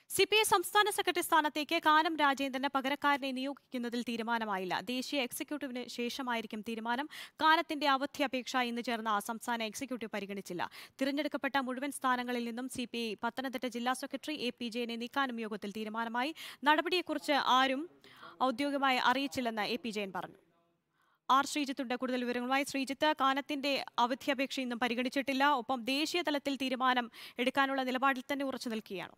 C P I സംസ്ഥാന secretary സ്ഥാനത്തേക്ക് കാനം രാജേന്ദ്രന് പകരക്കാരനെ നിയോഗിക്കുന്നതിൽ തീരുമാനമായില്ല ദേശീയ എക്സിക്യൂട്ടീവിന് ശേഷമായിരിക്കും തീരുമാനം കാനത്തിന്റെ അവധി അപേക്ഷ ഇന്ന് ചേർന്ന സംസ്ഥാന എക്സിക്യൂട്ടീവ് പരിഗണിച്ചില്ല തിരഞ്ഞെടുക്കപ്പെട്ട മുഴുവൻ സ്ഥാനങ്ങളിൽ നിന്നും സി പി ഐ പത്തനംതിട്ട ജില്ലാ സെക്രട്ടറി എ പി ജയനെ നീക്കാനും യോഗത്തിൽ തീരുമാനമായി നടപടിയെക്കുറിച്ച് ആരും ഔദ്യോഗികമായി അറിയിച്ചില്ലെന്ന് എ പി ജയൻ പറഞ്ഞു ആർ ശ്രീജിത്തുണ്ട് കൂടുതൽ വിവരങ്ങളുമായി ശ്രീജിത്ത് കാനത്തിന്റെ അവധി അപേക്ഷ ഇന്നും പരിഗണിച്ചിട്ടില്ല ഒപ്പം ദേശീയ തലത്തിൽ തീരുമാനം എടുക്കാനുള്ള നിലപാടിൽ തന്നെ ഉറച്ചു നിൽക്കുകയാണ്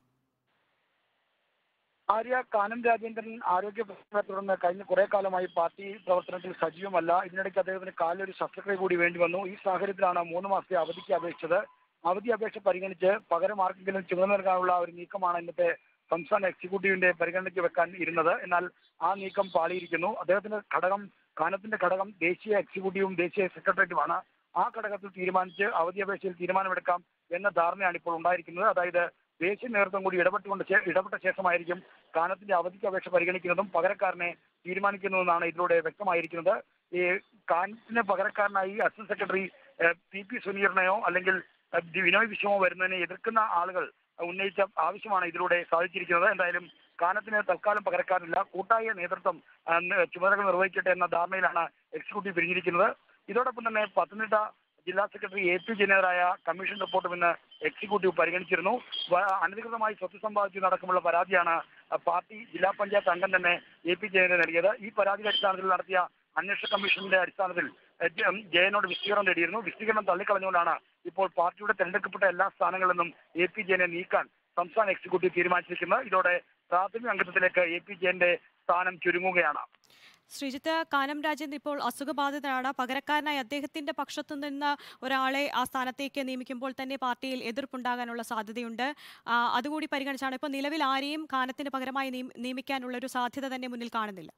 ആര്യ കാനം രാജേന്ദ്രൻ ആരോഗ്യ പ്രശ്നത്തെ തുടർന്ന് കഴിഞ്ഞ കുറെ കാലമായി പാർട്ടി പ്രവർത്തനത്തിൽ സജീവമല്ല ഇതിനിടയ്ക്ക് അദ്ദേഹത്തിന് കാലിലൊരു ശസ്ത്രക്രിയ കൂടി വേണ്ടി വന്നു ഈ സാഹചര്യത്തിലാണ് മൂന്ന് മാസത്തെ അവധിക്ക് അപേക്ഷിച്ചത് അവധി അപേക്ഷ പരിഗണിച്ച് പകരം ആർക്കെങ്കിലും ചുമതല നൽകാനുള്ള ഒരു നീക്കമാണ് ഇന്നത്തെ സംസ്ഥാന എക്സിക്യൂട്ടീവിന്റെ പരിഗണനയ്ക്ക് വെക്കാൻ ഇരുന്നത് എന്നാൽ ആ നീക്കം പാളിയിരിക്കുന്നു അദ്ദേഹത്തിന്റെ ഘടകം കാനത്തിന്റെ ഘടകം ദേശീയ എക്സിക്യൂട്ടീവും ദേശീയ സെക്രട്ടേറിയറ്റുമാണ് ആ ഘടകത്തിൽ തീരുമാനിച്ച് അവധി അപേക്ഷയിൽ തീരുമാനമെടുക്കാം എന്ന ധാരണയാണ് ഇപ്പോൾ ഉണ്ടായിരിക്കുന്നത് അതായത് ദേശീയ നേതൃത്വം കൂടി ഇടപെട്ടുകൊണ്ട് ശേ- ഇടപെട്ട ശേഷമായിരിക്കും കാനത്തിന്റെ അവധിക്ക് അപേക്ഷ പരിഗണിക്കുന്നതും പകരക്കാരനെ തീരുമാനിക്കുന്നതെന്നാണ് ഇതിലൂടെ വ്യക്തമായിരിക്കുന്നത് ഈ കാനത്തിന് പകരക്കാരനായി അസിസ്റ്റന്റ് സെക്രട്ടറി ഏഹ്, പി പി സുനീറിനെയോ അല്ലെങ്കിൽ ഏഹ്, ഡി വിനോയ് വിശ്വമോ വരുന്നതിനെ എതിർക്കുന്ന ആളുകൾ ഉന്നയിച്ച ആവശ്യമാണ് ഇതിലൂടെ സാധിച്ചിരിക്കുന്നത് എന്തായാലും കാനത്തിന് തൽക്കാലം പകരക്കാരില്ല കൂട്ടായ നേതൃത്വം ആ, ന- ചുമതലകൾ നിർവഹിക്കട്ടെ എന്ന ധാരണയിലാണ് എക്സിക്യൂട്ടീവ് പിരിഞ്ഞിരിക്കുന്നത് ഇതോടൊപ്പം തന്നെ പത്തനംതിട്ട ജില്ലാ സെക്രട്ടറി എ പി ജനറായ കമ്മീഷൻ റിപ്പോർട്ടും ഇന്ന് എക്സിക്യൂട്ടീവ് പരിഗണിച്ചിരുന്നു വ- അനധികൃതമായി സ്വത്ത് സമ്പാദിച്ചു നടക്കുമുള്ള പരാതിയാണ് ആ, പാർട്ടി ജില്ലാ പഞ്ചായത്ത് അംഗം തന്നെ എ പി ജയന് നൽകിയത് ഈ പരാതിയുടെ അടിസ്ഥാനത്തിൽ നടത്തിയ അന്വേഷണ കമ്മീഷന്റെ അടിസ്ഥാനത്തിൽ എ, ജ- ജയനോട് വിശദീകരണം തേടിയിരുന്നു വിശദീകരണം തള്ളിക്കളഞ്ഞുകൊണ്ടാണ് ഇപ്പോൾ പാർട്ടിയുടെ തെരഞ്ഞെടുക്കപ്പെട്ട എല്ലാ സ്ഥാനങ്ങളിൽ നിന്നും എ പി ജയനെ നീക്കാൻ സംസ്ഥാന എക്സിക്യൂട്ടീവ് തീരുമാനിച്ചിരിക്കുന്നത് ഇതോടെ പ്രാഥമിക അംഗത്വത്തിലേക്ക് എ പി ജയന്റെ സ്ഥാനം ചുരുങ്ങുകയാണ് ശ്രീജിത്ത് കാനം രാജേന്ദ്രൻ ഇപ്പോൾ അസുഖബാധിതനാണ് പകരക്കാരനായി അദ്ദേഹത്തിന്റെ പക്ഷത്തു നിന്ന് ഒരാളെ ആ സ്ഥാനത്തേക്ക് നിയമിക്കുമ്പോൾ തന്നെ പാർട്ടിയിൽ എതിർപ്പുണ്ടാകാനുള്ള സാധ്യതയുണ്ട് ആ, അതുകൂടി പരിഗണിച്ചാണ് ഇപ്പോൾ നിലവിൽ ആരെയും കാനത്തിന് പകരമായി നിയം- നിയമിക്കാനുള്ള ഒരു സാധ്യത തന്നെ മുന്നിൽ കാണുന്നില്ല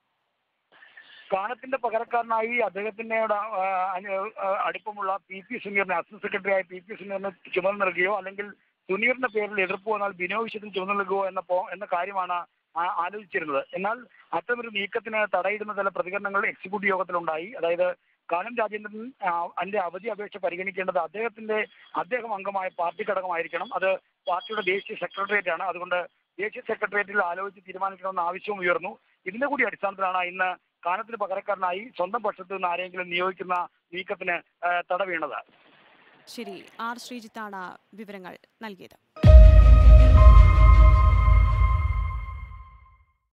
കാനത്തിന്റെ പകരക്കാരനായി അദ്ദേഹത്തിന്റെ ആ, അനു- ആ, അടുപ്പമുള്ള പി പി സുനീറിനെ അസിസ്റ്റന്റ് സെക്രട്ടറിയായ പി പി സുനീറിന് ചുമതല നൽകുകയോ അല്ലെങ്കിൽ സുനീറിന്റെ പേരിൽ എതിർപ്പ് വന്നാൽ ബിനോയ് വിശ്വത്തിന് ചുമതല നൽകുകയോ എന്ന പോ എന്ന കാര്യമാണ് ആ- ആലോചിച്ചിരുന്നത് എന്നാൽ അത്തരമൊരു നീക്കത്തിന് തടയിടുന്ന ചില പ്രതികരണങ്ങൾ എക്സിക്യൂട്ടീവ് യോഗത്തിലുണ്ടായി അതായത് കാനം രാജേന്ദ്രൻ ആ, അതിന്റെ അവധി അപേക്ഷ പരിഗണിക്കേണ്ടത് അദ്ദേഹത്തിന്റെ അദ്ദേഹം അംഗമായ പാർട്ടി ഘടകമായിരിക്കണം അത് പാർട്ടിയുടെ ദേശീയ സെക്രട്ടേറിയറ്റ് ആണ് അതുകൊണ്ട് ദേശീയ സെക്രട്ടേറിയറ്റിൽ ആലോചിച്ച് തീരുമാനിക്കണമെന്ന ആവശ്യവും ഉയർന്നു ഇതിന്റെ കൂടി അടിസ്ഥാനത്തിലാണ് ഇന്ന് കാനത്തിന് പകരക്കാരനായി സ്വന്തം പക്ഷത്ത് നിന്ന് ആരെങ്കിലും നിയോഗിക്കുന്ന നീക്കത്തിന് ആ, തട വീണത് ശരി ആർ ശ്രീജിത്താണ് വിവരങ്ങൾ നൽകിയത്